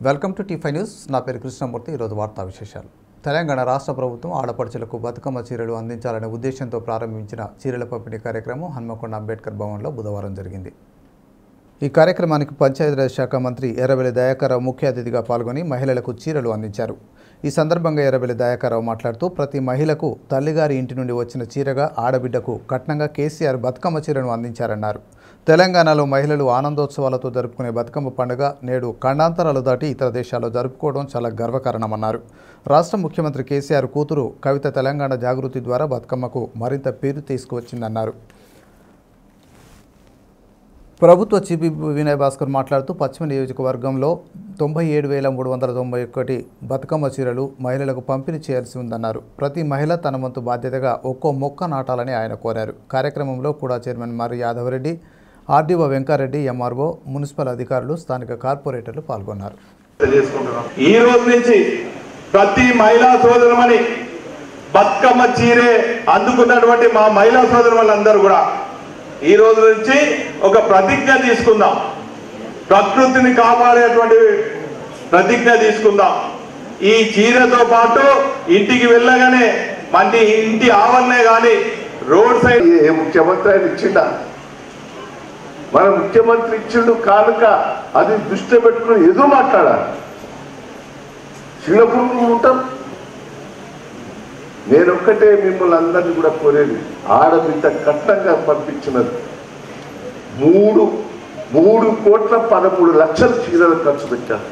Welcome to టీఫై news నా పేరు కృష్ణమూర్తి ఈరోజు వార్తా విశేషాలు తెలంగాణ రాష్ట్ర ప్రభుత్వం ఆడపడుచులకు బతుకమ్మ చీరలు అందించాలనే ఉద్దేశంతో ప్రారంభించిన చీరల పంపిణీ కార్యక్రమం హన్మకొండ అంబేద్కర్ భవన్లో బుధవారం జరిగింది ఈ కార్యక్రమానికి పంచాయతీరాజ్ శాఖ మంత్రి ఎర్రబెల్లి దయాకర్రావు ముఖ్య అతిథిగా పాల్గొని మహిళలకు చీరలు అందించారు ఈ సందర్భంగా ఎర్రబెల్లి దయాకర్రావు మాట్లాడుతూ ప్రతి మహిళకు తల్లిగారి ఇంటి నుండి వచ్చిన చీరగా ఆడబిడ్డకు కట్నంగా కేసీఆర్ బతుకమ్మ చీరను అందించారన్నారు తెలంగాణలో మహిళలు ఆనందోత్సవాలతో జరుపుకునే బతుకమ్మ పండుగ నేడు ఖండాంతరాలు దాటి ఇతర దేశాల్లో జరుపుకోవడం చాలా గర్వకారణమన్నారు రాష్ట్ర ముఖ్యమంత్రి కేసీఆర్ కూతురు కవిత తెలంగాణ జాగృతి ద్వారా బతుకమ్మకు మరింత పేరు తీసుకువచ్చిందన్నారు ప్రభుత్వ చీఫ్ వినయ్ భాస్కర్ మాట్లాడుతూ పశ్చిమ నియోజకవర్గంలో తొంభై ఏడు వేల మూడు వందల తొంభై ఒకటి బతుకమ్మ చీరలు మహిళలకు పంపిణీ చేయాల్సి ఉందన్నారు ప్రతి మహిళ తన వంతు బాధ్యతగా ఒక్కో మొక్క నాటాలని ఆయన కోరారు కార్యక్రమంలో కూడా చైర్మన్ మరి Yadava Reddy RDO Venka Reddy MRO municipal అధికారులు స్థానిక కార్పొరేటర్లు పాల్గొన్నారు తెలియజేసుకుంటున్నాం ఈ రోజు నుంచి ప్రతి మహిళా సోదరుమని బతుకమ్మ చీరే అందుకున్నటువంటి మా మహిళా సోదరులందరూ కూడా ఈ రోజు నుంచి ఒక ప్రతిజ్ఞ తీసుకుందాం ప్రకృతిని కాపాడేటువంటి ప్రతిజ్ఞ తీసుకుందాం ఈ చీరతో పాటు ఇంటికి వెళ్ళగానే మంది ఇంటి ఆవరణే కానీ రోడ్ సైడ్ ఏ ముఖ్యమంత్రి ఆయన ఇచ్చిండా మన ముఖ్యమంత్రి ఇచ్చిండు కానుక అది దృష్టి పెట్టుకుని ఎదురు మాట్లాడాలి చిన్నప్పుడు ఉంటాం నేనొక్కటే మిమ్మల్ని అందరినీ కూడా కోరేది ఆడబిడ్డ కట్నంగా పంపించినది మూడు మూడు కోట్ల పదమూడు లక్షల చీరలు ఖర్చు పెట్టారు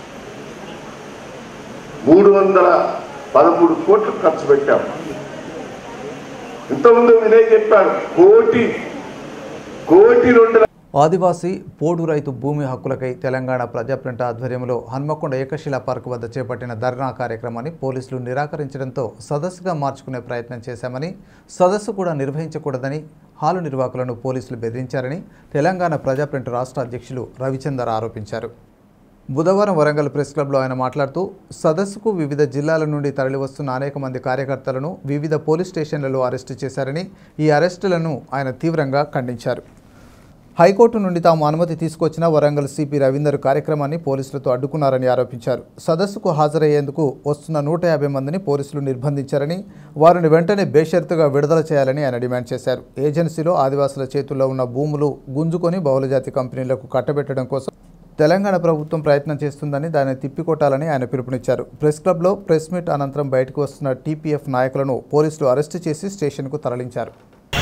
మూడు వందల పదమూడు కోట్లు ఖర్చు పెట్టాం ఇంతకుముందు వినయ్ చెప్పాడు కోటి కోటి రెండు ఆదివాసీ పోడు రైతు భూమి హక్కులకై తెలంగాణ ప్రజాప్రంట ఆధ్వర్యంలో హన్మకొండ ఏకశిలా పార్క్ వద్ద చేపట్టిన ధర్నా కార్యక్రమాన్ని పోలీసులు నిరాకరించడంతో సదస్సుగా మార్చుకునే ప్రయత్నం చేశామని సదస్సు కూడా నిర్వహించకూడదని హాలు నిర్వాహకులను పోలీసులు బెదిరించారని తెలంగాణ ప్రజాప్రంట రాష్ట్ర అధ్యక్షులు రవిచందర్ ఆరోపించారు బుధవారం వరంగల్ ప్రెస్ క్లబ్లో ఆయన మాట్లాడుతూ సదస్సుకు వివిధ జిల్లాల నుండి తరలివస్తున్న అనేక మంది కార్యకర్తలను వివిధ పోలీస్ స్టేషన్లలో అరెస్టు చేశారని ఈ అరెస్టులను ఆయన తీవ్రంగా ఖండించారు హైకోర్టు నుండి తాము అనుమతి తీసుకొచ్చిన వరంగల్ సిపి రవీందర్ కార్యక్రమాన్ని పోలీసులతో అడ్డుకున్నారని ఆరోపించారు సదస్సుకు హాజరయ్యేందుకు వస్తున్న నూట యాభై మందిని పోలీసులు నిర్బంధించారని వారిని వెంటనే బేషరతుగా విడుదల చేయాలని ఆయన డిమాండ్ చేశారు ఏజెన్సీలో ఆదివాసుల చేతుల్లో ఉన్న భూములు గుంజుకొని బహుళజాతి కంపెనీలకు కట్టబెట్టడం కోసం తెలంగాణ ప్రభుత్వం ప్రయత్నం చేస్తుందని దాన్ని తిప్పికొట్టాలని ఆయన పిలుపునిచ్చారు ప్రెస్ క్లబ్లో ప్రెస్ మీట్ అనంతరం బయటకు వస్తున్న టీపీఎఫ్ నాయకులను పోలీసులు అరెస్టు చేసి స్టేషన్కు తరలించారు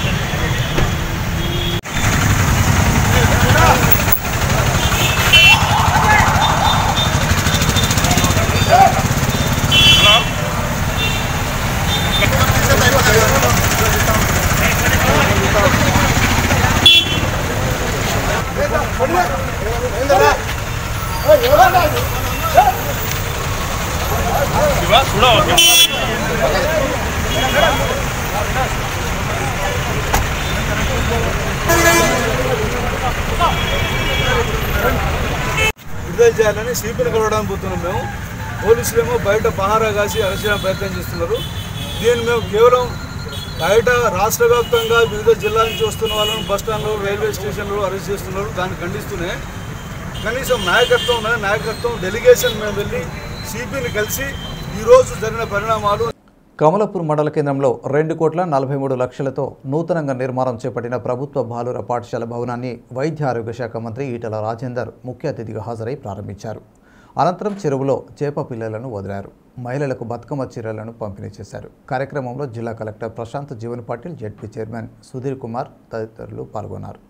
విడుదల చేయాలని సిపిని కలవడానికి పోతున్నాం మేము పోలీసులు ఏమో బయట పహారా కాసి అరెస్ట్ చేయడానికి ప్రయత్నం చేస్తున్నారు దీన్ని మేము కేవలం బయట రాష్ట్ర వ్యాప్తంగా వివిధ జిల్లాల నుంచి వస్తున్న వాళ్ళను బస్ స్టాండ్లో రైల్వే స్టేషన్లో అరెస్ట్ చేస్తున్నారు దాన్ని ఖండిస్తూనే కనీసం నాయకత్వం ఉన్నది నాయకత్వం డెలిగేషన్ మేము వెళ్ళి సిపిని కలిసి ఈరోజు జరిగిన పరిణామాలు కమలపూర్ మండల కేంద్రంలో రెండు కోట్ల నలభై మూడు లక్షలతో నూతనంగా నిర్మాణం చేపట్టిన ప్రభుత్వ బాలుర పాఠశాల భవనాన్ని వైద్య ఆరోగ్య శాఖ మంత్రి ఈటల రాజేందర్ ముఖ్య అతిథిగా హాజరై ప్రారంభించారు అనంతరం చెరువులో చేప పిల్లలను వదిలారు మహిళలకు బతుకమ్మ చీరలను పంపిణీ చేశారు కార్యక్రమంలో జిల్లా collector Prashant Jeevan Patil ZP chairman Sudheer Kumar తదితరులు పాల్గొన్నారు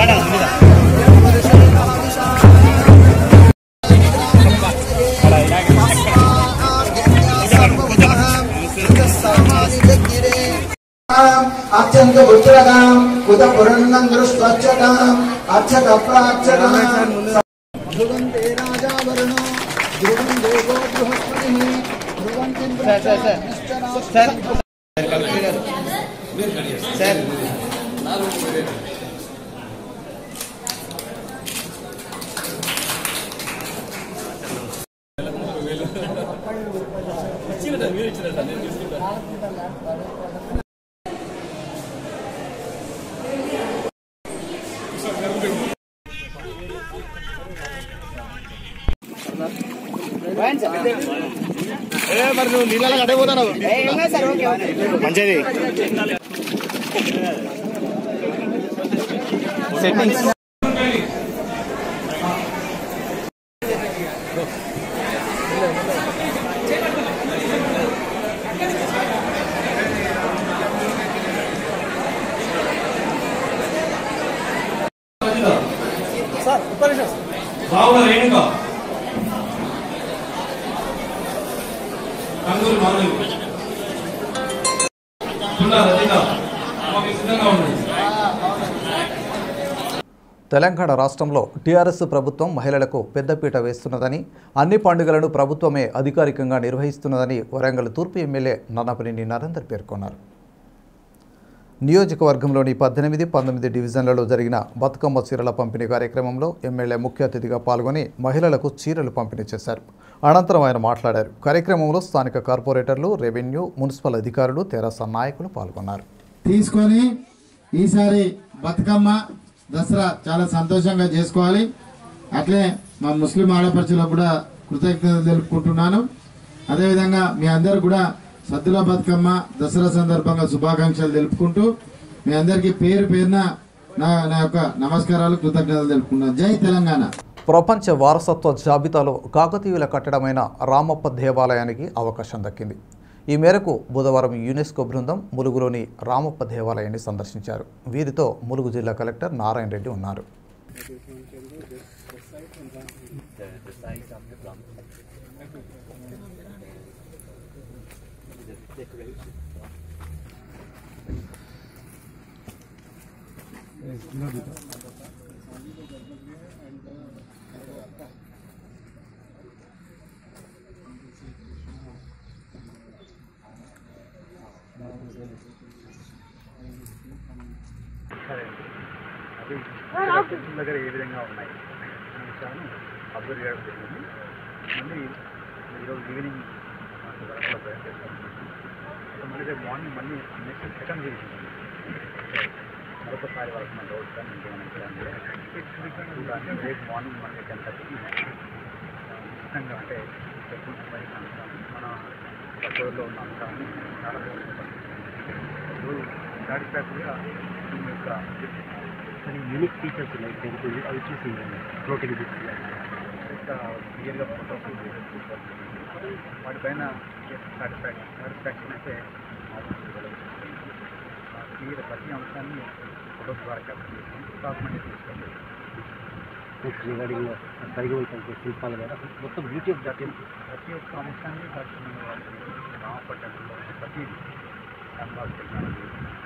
అత్యంత ఉజ్వలతాం కుత పురన్నం దృష్ట్వచ్చతాం అచ్చత ప్రాచ్చతాం ధ్రువం తే రాజా వరుణ ధ్రువం దేవో బృహస్పతి ధ్రువం రావుల రేణుక కందూరు మాధవి కుండా రజిత మాకు సిద్ధంగా ఉండండి తెలంగాణ రాష్ట్రంలో టీఆర్ఎస్ ప్రభుత్వం మహిళలకు పెద్దపీట వేస్తున్నదని అన్ని పండుగలను ప్రభుత్వమే అధికారికంగా నిర్వహిస్తున్నదని వరంగల్ తూర్పు ఎమ్మెల్యే నన్నపనేని నరేందర్ పేర్కొన్నారు నియోజకవర్గంలోని పద్దెనిమిది పంతొమ్మిది డివిజన్లలో జరిగిన బతుకమ్మ చీరల పంపిణీ కార్యక్రమంలో ఎమ్మెల్యే ముఖ్య అతిథిగా పాల్గొని మహిళలకు చీరలు పంపిణీ చేశారు అనంతరం ఆయన మాట్లాడారు కార్యక్రమంలో స్థానిక కార్పొరేటర్లు రెవెన్యూ మున్సిపల్ అధికారులు తెరాస నాయకులు పాల్గొన్నారు తీసుకొని ఈసారి బతుకమ్మ దసరా చాలా సంతోషంగా చేసుకోవాలి అట్లే మా ముస్లిం ఆడపడుచులకు కూడా కృతజ్ఞతలు తెలుపుకుంటున్నాను అదేవిధంగా మీ అందరు కూడా సద్దుల బతుకమ్మ దసరా సందర్భంగా శుభాకాంక్షలు తెలుపుకుంటూ మీ అందరికీ పేరు పేరున నా నా యొక్క నమస్కారాలు కృతజ్ఞతలు తెలుపుకున్నాను జై తెలంగాణ ప్రపంచ వారసత్వ జాబితాలో కాకతీయుల కట్టడమైన రామప్ప దేవాలయానికి అవకాశం దక్కింది ఈ మేరకు బుధవారం యునెస్కో బృందం ములుగులోని రామప్ప దేవాలయాన్ని సందర్శించారు వీరితో ములుగు జిల్లా కలెక్టర్ నారాయణ రెడ్డి ఉన్నారు దగ్గర ఏ విధంగా ఉన్నాయి అనే విషయాన్ని అబ్జర్వ్ చేయడం జరిగింది మళ్ళీ ఈరోజు ఈవినింగ్ మాకు వరంగల్లో ప్రయాణం చేస్తాం సో మళ్ళీ రేపు మార్నింగ్ మళ్ళీ నెక్స్ట్ సెకండ్ విజిట్ మరొకసారి వాళ్ళకి మన రోడ్ కానీ ఇంకేమైనా చూడాలి రేపు మార్నింగ్ మళ్ళీ టెన్ థర్టీకి ఖచ్చితంగా అంటే ఎక్కువ సంబంధించిన అంశాలు మన పక్కలో ఉన్న అంశాన్ని చాలా ఈరోజు సాటిస్ఫాక్టరీగా ఈ యొక్క కొన్ని యూనిక్ ఫీచర్స్ ఉన్నాయి టెంపుల్ అవి చూసి ఫ్లోటింగ్ ఇంకా క్లియర్గా ఫోటోస్ వాటిపైన సాటిస్ఫాక్షన్ సాటిస్ఫాక్షన్ అయితే క్లియర్ ప్రతి అంశాన్ని ఫోటోస్ ద్వారా క్యాప్చర్ చేసుకుని డాక్యుమెంట్ తీసుకోండి రిగార్డింగ్ పరిగణించే శిల్పాలు కదా మొత్తం బ్యూటీ ఆఫ్ దట్ ప్రతి ఒక్క అంశాన్ని రామపట్టణంలో ప్రతి క్యాన్వాస్ టెక్నాలజీ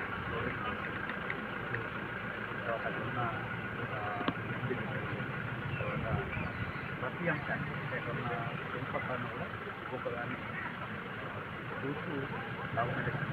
తర్వాత ఉన్న తర్వాత ప్రతి అంశాన్ని అంటే ఉన్న శిల్పకాలను కూడా ఒక్కొక్కదాన్ని చూస్తూ డాక్యుమెంటేషన్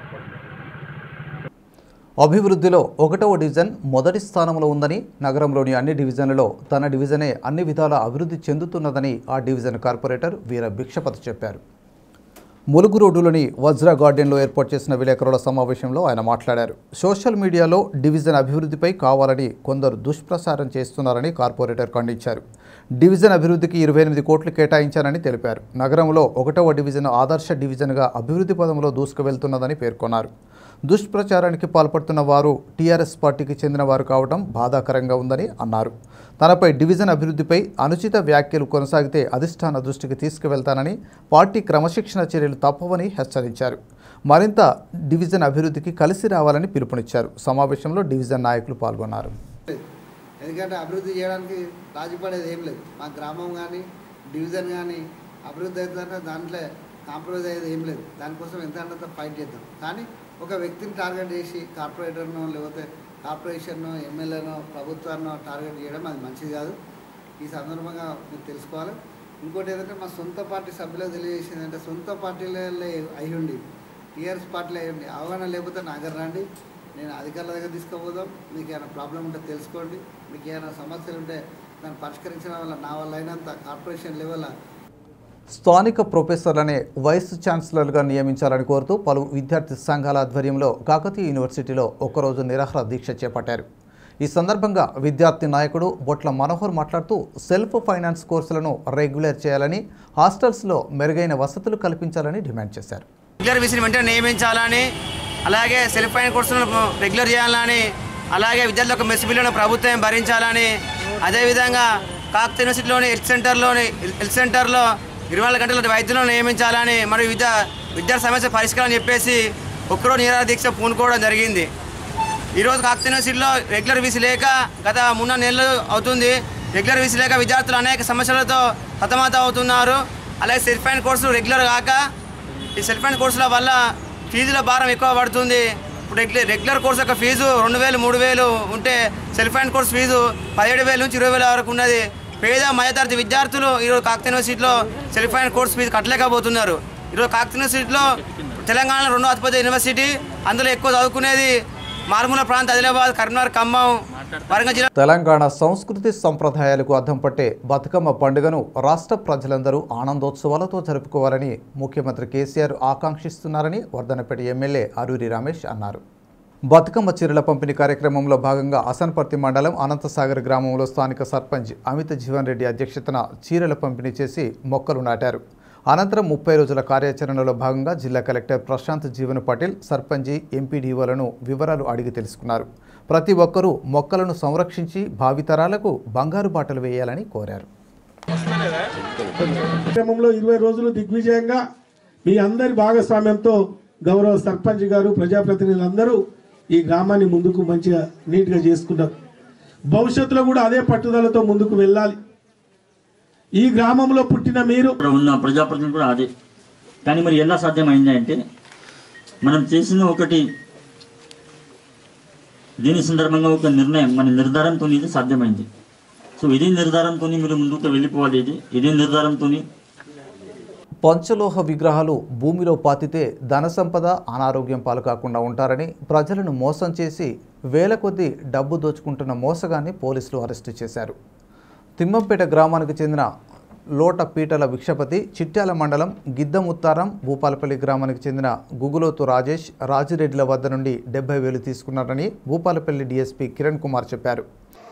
అభివృద్ధిలో ఒకటవ డివిజన్ మొదటి స్థానంలో ఉందని నగరంలోని అన్ని డివిజన్లలో తన డివిజనే అన్ని విధాల అభివృద్ధి చెందుతున్నదని ఆ డివిజన్ కార్పొరేటర్ వీర భిక్షపతి చెప్పారు ములుగు రోడ్డులోని వజ్ర గార్డెన్లో ఏర్పాటు చేసిన విలేకరుల సమావేశంలో ఆయన మాట్లాడారు సోషల్ మీడియాలో డివిజన్ అభివృద్ధిపై కావాలని కొందరు దుష్ప్రచారం చేస్తున్నారని కార్పొరేటర్ ఖండించారు డివిజన్ అభివృద్ధికి ఇరవై ఎనిమిది కోట్లు కేటాయించారని తెలిపారు నగరంలో ఒకటవ డివిజన్ ఆదర్శ డివిజన్గా అభివృద్ధి పదంలో దూసుకువెళ్తున్నదని పేర్కొన్నారు దుష్ప్రచారానికి పాల్పడుతున్న వారు టీఆర్ఎస్ పార్టీకి చెందిన వారు కావడం బాధాకరంగా ఉందని అన్నారు తనపై డివిజన్ అభివృద్ధిపై అనుచిత వ్యాఖ్యలు కొనసాగితే అధిష్టాన దృష్టికి తీసుకువెళ్తానని పార్టీ క్రమశిక్షణ చర్యలు తప్పవని హెచ్చరించారు మరింత డివిజన్ అభివృద్ధికి కలిసి రావాలని పిలుపునిచ్చారు సమావేశంలో డివిజన్ నాయకులు పాల్గొన్నారు ఎందుకంటే అభివృద్ధి చేయడానికి రాజీ పడేది ఏం లేదు మా గ్రామం కానీ డివిజన్ కానీ అభివృద్ధి అవుతుందంటే దాంట్లో కాంప్రమైజ్ అయ్యేది ఏం లేదు దానికోసం ఎంత అంత ఫైట్ చేద్దాం కానీ ఒక వ్యక్తిని టార్గెట్ చేసి కార్పొరేటర్ను లేకపోతే కార్పొరేషన్ను ఎమ్మెల్యేనో ప్రభుత్వాన్ని టార్గెట్ చేయడం అది మంచిది కాదు ఈ సందర్భంగా మీరు తెలుసుకోవాలి ఇంకోటి ఏంటంటే మా సొంత పార్టీ సభ్యులకు తెలియజేసింది అంటే సొంత పార్టీలో అయి ఉండి టీఆర్ఎస్ పార్టీలో అయి ఉండి అవగాహన లేకపోతే నా దగ్గర రండి నేను అధికారుల దగ్గర తీసుకుపోదాం మీకు ఏమైనా ప్రాబ్లం ఉంటే తెలుసుకోండి మీకు ఏమైనా సమస్యలు ఉంటే దాన్ని పరిష్కరించడం వల్ల నా వల్ల అయినంత కార్పొరేషన్ లెవెల్ స్థానిక ప్రొఫెసర్లనే వైస్ ఛాన్సలర్గా నియమించాలని కోరుతూ పలు విద్యార్థి సంఘాల ఆధ్వర్యంలో కాకతీయ యూనివర్సిటీలో ఒక్కరోజు నిరాహార దీక్ష చేపట్టారు ఈ సందర్భంగా విద్యార్థి నాయకుడు బొట్ల మనోహర్ మాట్లాడుతూ సెల్ఫ్ ఫైనాన్స్ కోర్సులను రెగ్యులర్ చేయాలని హాస్టల్స్లో మెరుగైన వసతులు కల్పించాలని డిమాండ్ చేశారు రెగ్యులర్ విసిని వెంటనే నియమించాలని అలాగే సెల్ఫ్ ఫైన్ కోర్సులను రెగ్యులర్ చేయాలని అలాగే విద్యార్థులకు మెస్ బిల్లును ప్రభుత్వం భరించాలని అదేవిధంగా కాకతీయ యూనివర్సిటీలోని హెల్త్ సెంటర్లోని హెల్త్ సెంటర్లో ఇరవై నాలుగు గంటల వైద్యులను నియమించాలని మరియు విద్యా విద్యార్థి సమస్య పరిష్కారం చెప్పేసి ఒక్కరోజు నిరాహార దీక్ష పూనుకోవడం జరిగింది ఈరోజు కాకతీయ యూనివర్సిటీలో రెగ్యులర్ వీసీ లేక గత మూడు నెలలు అవుతుంది రెగ్యులర్ వీసీ లేక విద్యార్థులు అనేక సమస్యలతో సతమతం అవుతున్నారు అలాగే సెల్ఫ్ ఫైన్ కోర్సులు రెగ్యులర్ కాక ఈ సెల్ఫ్ ఫైన్ కోర్సుల వల్ల ఫీజుల భారం ఎక్కువ పడుతుంది ఇప్పుడు రెగ్యులర్ రెగ్యులర్ కోర్సు యొక్క ఫీజు రెండు వేలు మూడు వేలు ఉంటే సెల్ఫ్ ఫైన్ కోర్స్ ఫీజు పదిహేడు వేల నుంచి ఇరవై వేల వరకు ఉన్నది పేద మధ్యతరగతి విద్యార్థులు ఈరోజు కాకతీయ యూనివర్సిటీలో సెల్ఫ్ ఫైన్ కోర్స్ ఫీజు కట్టలేకపోతున్నారు ఈరోజు కాకతీయ యూనివర్సిటీలో తెలంగాణలో రెండో అతిపెద్ద యూనివర్సిటీ అందులో ఎక్కువ చదువుకునేది మారుమూల ప్రాంత ఆదిలాబాద్ కరీంనగర్ ఖమ్మం వరంగల్ జిల్లా తెలంగాణ సంస్కృతి సంప్రదాయాలకు అద్దం పట్టే బతుకమ్మ పండుగను రాష్ట్ర ప్రజలందరూ ఆనందోత్సవాలతో జరుపుకోవాలని ముఖ్యమంత్రి కేసీఆర్ ఆకాంక్షిస్తున్నారని వర్ధనపేట ఎమ్మెల్యే అరూరి రమేష్ అన్నారు బతుకమ్మ చీరల పంపిణీ కార్యక్రమంలో భాగంగా అసన్పర్తి మండలం అనంతసాగర్ గ్రామంలో స్థానిక సర్పంచ్ అమిత జీవన్ రెడ్డి అధ్యక్షతన చీరల పంపిణీ చేసి మొక్కలు నాటారు అనంతరం ముప్పై రోజుల కార్యాచరణలో భాగంగా జిల్లా కలెక్టర్ ప్రశాంత్ జీవన్ పటేల్ సర్పంచి ఎంపీడీఓలను వివరాలు అడిగి తెలుసుకున్నారు ప్రతి ఒక్కరూ మొక్కలను సంరక్షించి భావితరాలకు బంగారు బాటలు వేయాలని కోరారు కార్యక్రమంలో ఇరవై రోజులు దిగ్విజయంగా మీ అందరి భాగస్వామ్యంతో గౌరవ సర్పంచ్ గారు ప్రజాప్రతినిధులందరూ ఈ గ్రామాన్ని ముందుకు మంచిగా నీట్గా చేసుకున్నారు భవిష్యత్తులో కూడా అదే పట్టుదలతో ముందుకు వెళ్ళాలి ఈ గ్రామంలో పుట్టిన మీరు ఇక్కడ ఉన్న ప్రజాప్రతినిధులు కూడా అదే కానీ మరి ఎలా సాధ్యమైంది అంటే మనం చేసిన ఒకటి దీని సందర్భంగా ఒక నిర్ణయం మన నిర్ధారంతో ఇది సాధ్యమైంది సో ఇదే నిర్ధారంతో మీరు ముందుకు వెళ్ళిపోవాలి ఇది ఇదే నిర్ధారంతో పంచలోహ విగ్రహాలు భూమిలో పాతితే ధన సంపద అనారోగ్యం పాలు కాకుండా ఉంటారని ప్రజలను మోసం చేసి వేల కొద్దీ డబ్బు దోచుకుంటున్న మోసగాన్ని పోలీసులు అరెస్టు చేశారు తిమ్మంపేట గ్రామానికి చెందిన లోట పీటల విక్షపతి చిట్యాల మండలం గిద్దముత్తారం భూపాలపల్లి గ్రామానికి చెందిన గుగులోతు రాజేష్ రాజిరెడ్డిల వద్ద నుండి డెబ్బై వేలు తీసుకున్నారని భూపాలపల్లి డీఎస్పీ కిరణ్ కుమార్ చెప్పారు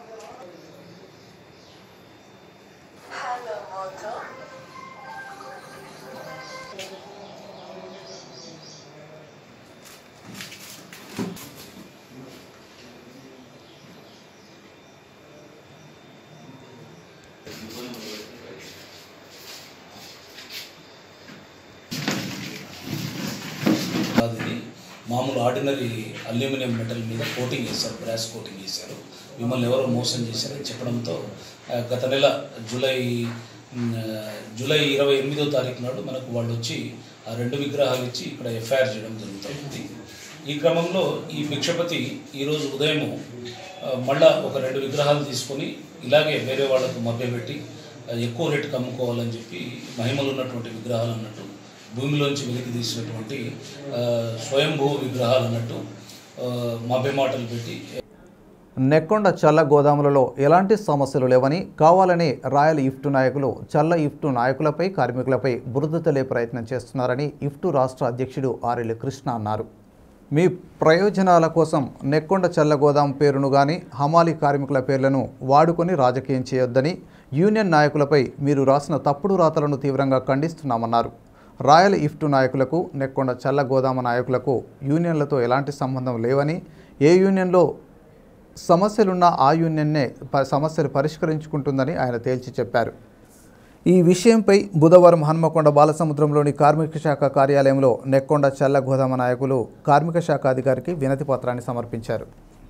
కాదు ఇది మామూలు ఆర్డినరీ అల్యూమినియం మెటల్ మీద కోటింగ్ చేశారు బ్రాస్ కోటింగ్ చేశారు మిమ్మల్ని ఎవరో మోసం చేశారని చెప్పడంతో ఆ, గత నెల జూలై ఉమ్, ఆ, జూలై ఇరవై ఎనిమిదో తారీఖు నాడు మనకు వాళ్ళు వచ్చి ఆ రెండు విగ్రహాలు ఇచ్చి ఇక్కడ ఎఫ్ఐఆర్ చేయడం జరుగుతుంది ఈ క్రమంలో ఈ భిక్షపతి ఈరోజు ఉదయం మళ్ళా ఒక రెండు విగ్రహాలు తీసుకొని ఇలాగే వేరే వాళ్ళకు మభ్యపెట్టి ఆ, ఎక్కువ రేటుకి అమ్ముకోవాలని చెప్పి మహిమలు ఉన్నటువంటి విగ్రహాలు అన్నట్టు భూమిలోంచి వెలికి తీసినటువంటి ఆ, స్వయంభూ విగ్రహాలు అన్నట్టు ఆ, మభ్య మాటలు పెట్టి నెక్కొండ చల్ల గోదాములలో ఎలాంటి సమస్యలు లేవని కావాలని రాయల్ ఇఫ్టు నాయకులు చల్ల ఇఫ్టు నాయకులపై కార్మికులపై బురద తెలియ ప్రయత్నం చేస్తున్నారని ఇఫ్టు రాష్ట్ర అధ్యక్షుడు ఆర్ఎల్ కృష్ణ అన్నారు మీ ప్రయోజనాల కోసం నెక్కొండ చల్ల గోదాం పేరును గాని హమాలీ కార్మికుల పేర్లను వాడుకొని రాజకీయం చేయొద్దని యూనియన్ నాయకులపై మీరు రాసిన తప్పుడు రాతలను తీవ్రంగా ఖండిస్తున్నామన్నారు రాయల్ ఇఫ్టు నాయకులకు నెక్కొండ చల్ల గోదామ నాయకులకు యూనియన్లతో ఎలాంటి సంబంధం లేవని ఏ యూనియన్లో సమస్యలున్న ఆ యూనియన్నే ప- సమస్యలు పరిష్కరించుకుంటుందని ఆయన తేల్చి చెప్పారు ఈ విషయంపై బుధవారం హన్మకొండ బాలసముద్రంలోని కార్మిక శాఖ కార్యాలయంలో నెక్కొండ చల్ల గోదామ నాయకులు కార్మిక శాఖ అధికారికి వినతి పత్రాన్ని సమర్పించారు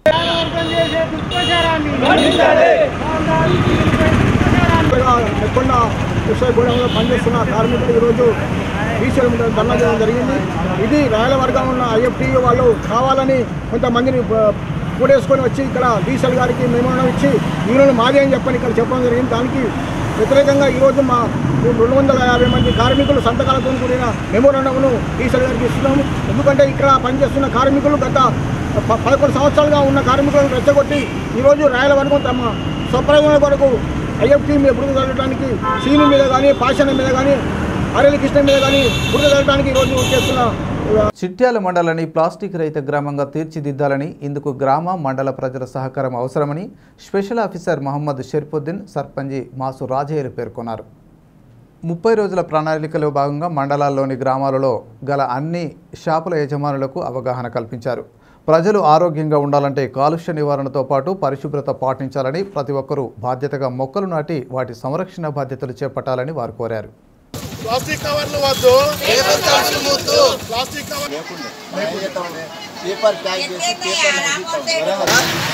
నెక్కొండ విశాఖగూడెంలో పనిచేస్తున్న కార్మికులు ఈరోజు బీసీల మీద ధర్నా చేయడం జరిగింది ఇది రాయల వర్గం ఉన్న ఐఎఫ్టీ వాళ్ళు కావాలని కొంతమందిని ప- కూడేసుకొని వచ్చి ఇక్కడ డీసెల్ గారికి మెమోరం ఇచ్చి యూనియన్ మాది అని చెప్పని ఇక్కడ చెప్పడం జరిగింది దానికి వ్యతిరేకంగా ఈరోజు మా రెండు వందల యాభై మంది కార్మికులు సంతకాలతో కూడిన మెమోరండంను డీసెల్ గారికి ఇస్తున్నాము ఎందుకంటే ఇక్కడ పనిచేస్తున్న కార్మికులు గత ప- పదకొండు సంవత్సరాలుగా ఉన్న కార్మికులను రెచ్చగొట్టి ఈరోజు రాయల వర్గం తమ స్వప్రయోజనాల కొరకు ఐఎఫ్టీ మీద బురద చల్లడానికి సీను మీద కానీ పాషణ మీద కానీ ఆర్ఎల్ కృష్ణ మీద కానీ బురద చల్లడానికి ఈరోజు చేస్తున్న చిట్యాల మండలాన్ని ప్లాస్టిక్ రహిత గ్రామంగా తీర్చిదిద్దాలని ఇందుకు గ్రామ మండల ప్రజల సహకారం అవసరమని స్పెషల్ ఆఫీసర్ మహమ్మద్ షరీఫుద్దీన్ సర్పంచి మాసు రాజయ్యలు పేర్కొన్నారు ముప్పై రోజుల ప్రణాళికలో భాగంగా మండలాల్లోని గ్రామాలలో గల అన్ని షాపుల యజమానులకు అవగాహన కల్పించారు ప్రజలు ఆరోగ్యంగా ఉండాలంటే కాలుష్య నివారణతో పాటు పరిశుభ్రత పాటించాలని ప్రతి ఒక్కరూ బాధ్యతగా మొక్కలు నాటి వాటి సంరక్షణ బాధ్యతలు చేపట్టాలని వారు కోరారు ప్లాస్టిక్ కవర్లు వద్దు ప్లాస్టిక్ కవర్ పేపర్ ప్యాక్ చేసి పేపర్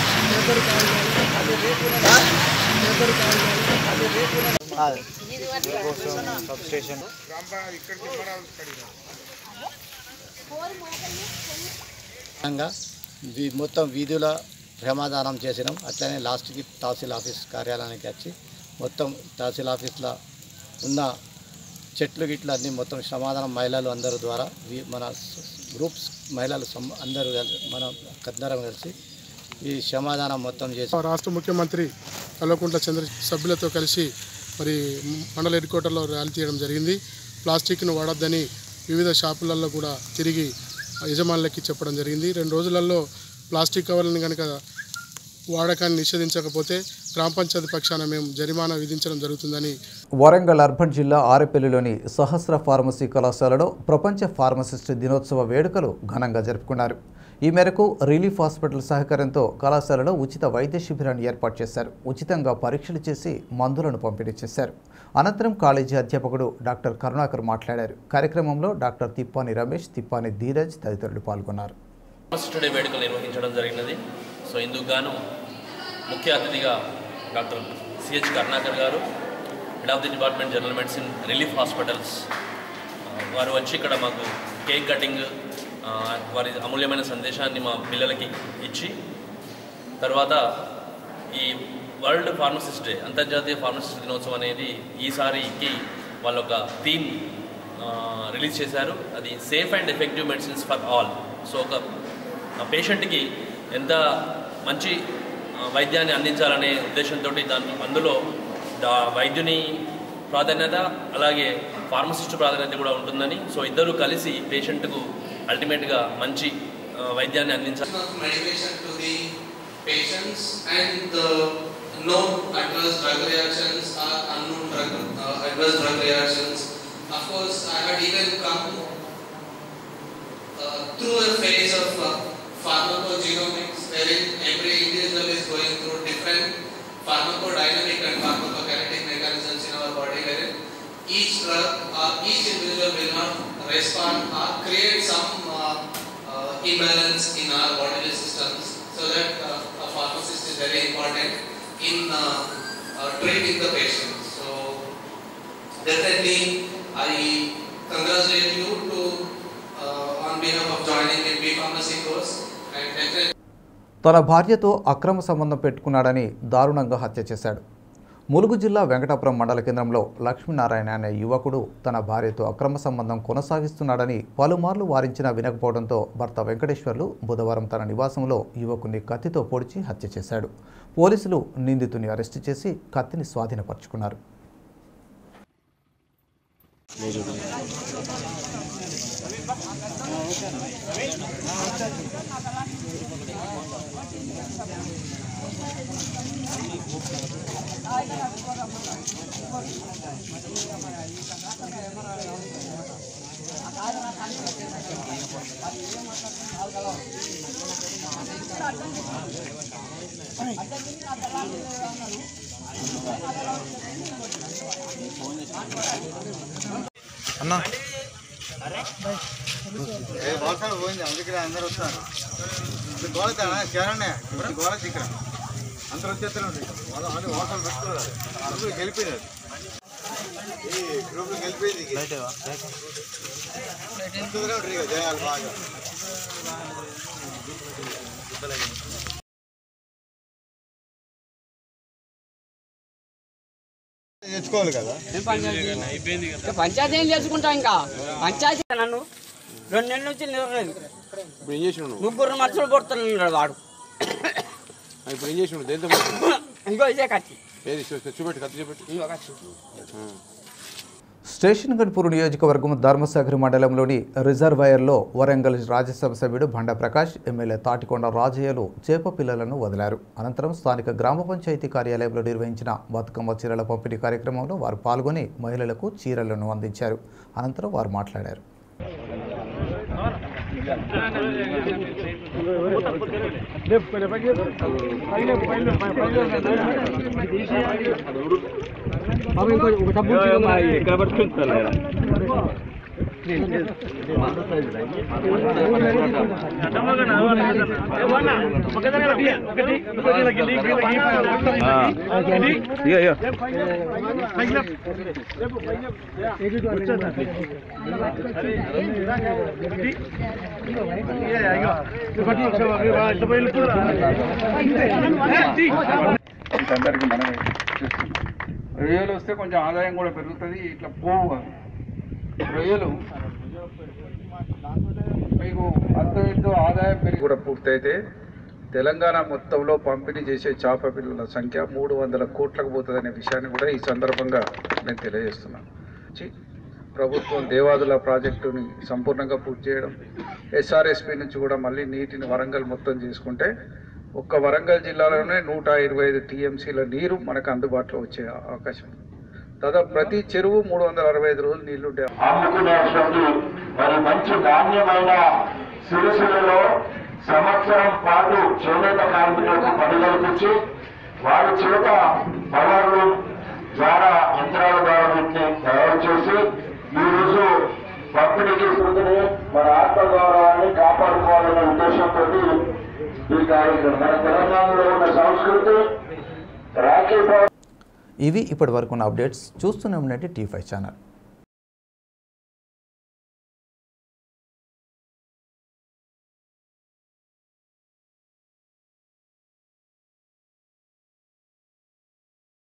విధంగా వీ- మొత్తం వీధుల ప్రమాదానం చేసినాం అట్లనే లాస్ట్కి తహసీల్ ఆఫీస్ కార్యాలయానికి వచ్చి మొత్తం తహసీల్ ఆఫీస్లో ఉన్న చెట్లు గిట్లు అన్నీ మొత్తం సమాధానం మహిళలు అందరి ద్వారా వీ- మన స- గ్రూప్స్ మహిళలు సమ్- అందరూ కలిసి మనం అందరం కలిసి ఈ సమాధానం మొత్తం చేసి రాష్ట్ర ముఖ్యమంత్రి కల్వకుంట్ల చంద్ర సభ్యులతో కలిసి మరి మండల హెడ్ క్వార్టర్లో ర్యాలీ తీయడం జరిగింది ప్లాస్టిక్ను వాడొద్దని వివిధ షాపులలో కూడా తిరిగి యజమానులకి చెప్పడం జరిగింది రెండు రోజులలో ప్లాస్టిక్ కవర్లను కనుక వాడకాన్ని నిషేధించకపోతే గ్రామ పంచాయతీ పక్షాన మేము జరిమానా విధించడం జరుగుతుందని వరంగల్ అర్బన్ జిల్లా ఆరెపల్లిలోని సహస్ర ఫార్మసీ కళాశాలలో ప్రపంచ ఫార్మసిస్ట్ దినోత్సవ వేడుకలు ఘనంగా జరుపుకున్నారు ఈ మేరకు రిలీఫ్ హాస్పిటల్ సహకారంతో కళాశాలలో ఉచిత వైద్య శిబిరాన్ని ఏర్పాటు చేశారు ఉచితంగా పరీక్షలు చేసి మందులను పంపిణీ చేశారు అనంతరం కాలేజీ అధ్యాపకుడు డాక్టర్ కరుణాకర్ మాట్లాడారు కార్యక్రమంలో డాక్టర్ తిప్పాని రమేష్ తిప్పాని ధీరజ్ తదితరులు పాల్గొన్నారు ఫార్మసిస్ట్ డే వేడుకలు నిర్వహించడం జరిగినది సో ఇందుకు గాను ముఖ్య అతిథిగా డాక్టర్ సిహెచ్ కరుణాకర్ గారు head of the department general medicine relief hospitals ఆ, వారు వచ్చి ఇక్కడ మాకు కేక్ కటింగ్ ఆ, వారి అమూల్యమైన సందేశాన్ని మా పిల్లలకి ఇచ్చి తర్వాత ఈ వరల్డ్ ఫార్మసిస్ట్ డే అంతర్జాతీయ ఫార్మసిస్ట్ దినోత్సవం అనేది ఈసారికి వాళ్ళ ఒక థీమ్ రిలీజ్ చేశారు అది safe and effective medicines for all so ఒక పేషెంట్కి ఎంత మంచి ఆ, వైద్యాన్ని అందించాలనే ఉద్దేశంతో దాని అందులో దా వైద్యుని ప్రాధాన్యత అలాగే ఫార్మసిస్ట్ ప్రాధాన్యత కూడా ఉంటుందని సో ఇద్దరు కలిసి పేషెంట్కు అల్టిమేట్గా మంచి ఆ, వైద్యాన్ని అందించాలి medication to the patients and the known adverse drug reactions or unknown drug, uh, adverse drug reactions. Of course, I had even come uh, through a phase of uh, pharmacogenomics wherein every individual is going through different pharmacodynamic and pharmacokinetic mechanisms in our body wherein each drug or each individual will not respond or create some uh, uh, imbalance in our bodily systems so that uh, a pharmacist is very important in uh, uh, treating the patient. So definitely I congratulate you to uh, on behalf of joining in B Pharmacy course and definitely తన భార్యతో అక్రమ సంబంధం పెట్టుకున్నాడని దారుణంగా హత్య చేశాడు ములుగు జిల్లా వెంకటాపురం మండల కేంద్రంలో లక్ష్మీనారాయణ అనే యువకుడు తన భార్యతో అక్రమ సంబంధం కొనసాగిస్తున్నాడని పలుమార్లు వారించినా వినకపోవడంతో భర్త వెంకటేశ్వర్లు బుధవారం తన నివాసంలో యువకుని కత్తితో పొడిచి హత్య చేశాడు పోలీసులు నిందితుని అరెస్టు చేసి కత్తిని స్వాధీనపరుచుకున్నారు అన్నా పోయింది అందుకే అందరూ వస్తారు గోడ చేరండి గోడ ఇక్కడ అందరూ వచ్చేస్తారు వాళ్ళు అన్ని వాటర్ పెట్టుకున్నారు అందరూ గెలిపోయినారు ఈ గ్రూప్ గెలిపోయింది జయాలు బాగా తెచ్చుకోవాలి కదా పంచాయతీ ఏం చేసుకుంటా ఇంకా పంచాయతీ నన్ను రెండు నెలల నుంచి నిలవలేదు ఇప్పుడు ఏం చేసినావు ముగ్గురు మనుషులు కొడుతున్నాడు వాడు ఇప్పుడు ఏం చేసినావు దేంతో ఇంకో ఇదే కత్తి ఏది చూ- చూపెట్టు కత్తి చూపెట్టు ఇంకో కత్తి స్టేషన్ గన్పూర్ నియోజకవర్గం ధర్మసాగర్ మండలంలోని రిజర్వాయర్లో వరంగల్ రాజ్యసభ సభ్యుడు బండ ప్రకాష్ ఎమ్మెల్యే తాటికొండ రాజయ్యలు చేప పిల్లలను వదిలారు అనంతరం స్థానిక గ్రామ పంచాయతీ కార్యాలయంలో నిర్వహించిన బతుకమ్మ చీరల పంపిణీ కార్యక్రమంలో వారు పాల్గొని మహిళలకు చీరలను అందించారు అనంతరం వారు మాట్లాడారు ఎక్కడ పట్టుకుంటారు అందరికీ మనమే చూస్తున్నాం రొయ్యలు వస్తే కొంచెం ఆదాయం కూడా పెరుగుతుంది ఇట్లా పోవు అవి. రొయ్యలు మీకు అంత ఎంతో ఆదాయం పెరిగి కూడా పూర్తయితే తెలంగాణ మొత్తంలో పంపిణీ చేసే చేప పిల్లల సంఖ్య మూడు వందల కోట్లకు పోతుందనే విషయాన్ని కూడా ఈ సందర్భంగా నేను తెలియజేస్తున్నాను చి- ప్రభుత్వం దేవాదుల ప్రాజెక్టుని సంపూర్ణంగా పూర్తి చేయడం ఎస్ఆర్ఎస్పి నుంచి కూడా మళ్ళీ నీటిని వరంగల్ మొత్తం చేసుకుంటే ఒక్క వరంగల్ జిల్లాలోనే నూట ఇరవై ఐదు టీఎంసీల నీరు మనకు అందుబాటులో వచ్చే అవకాశం ఉంది. దాదాపు ప్రతి చెరువు మూడు వందల అరవై ఐదు రోజులు నీళ్లుంటే అమ్ముకునేటువంటి మరి మంచి నాణ్యమైన సిరిసిల్లలో సంవత్సరం పాటు చేనేత కార్మికులకు పని కల్పించి వారి చేత పవర్లు ద్వారా యంత్రాల ద్వారా వీటిని తయారు చేసి ఈ రోజు పంపిణీకి ముందునే మన ఆత్మగౌరవాన్ని కాపాడుకోవాలనే ఉద్దేశంతో ఈ కార్యక్రమం మన తెలంగాణలో ఉన్న సంస్కృతి రాఖీ పౌర్ణమి ఇవి ఇప్పటి వరకు ఉన్న అప్డేట్స్ చూస్తూనే ఉండండి టీ ఫైవ్ ఛానల్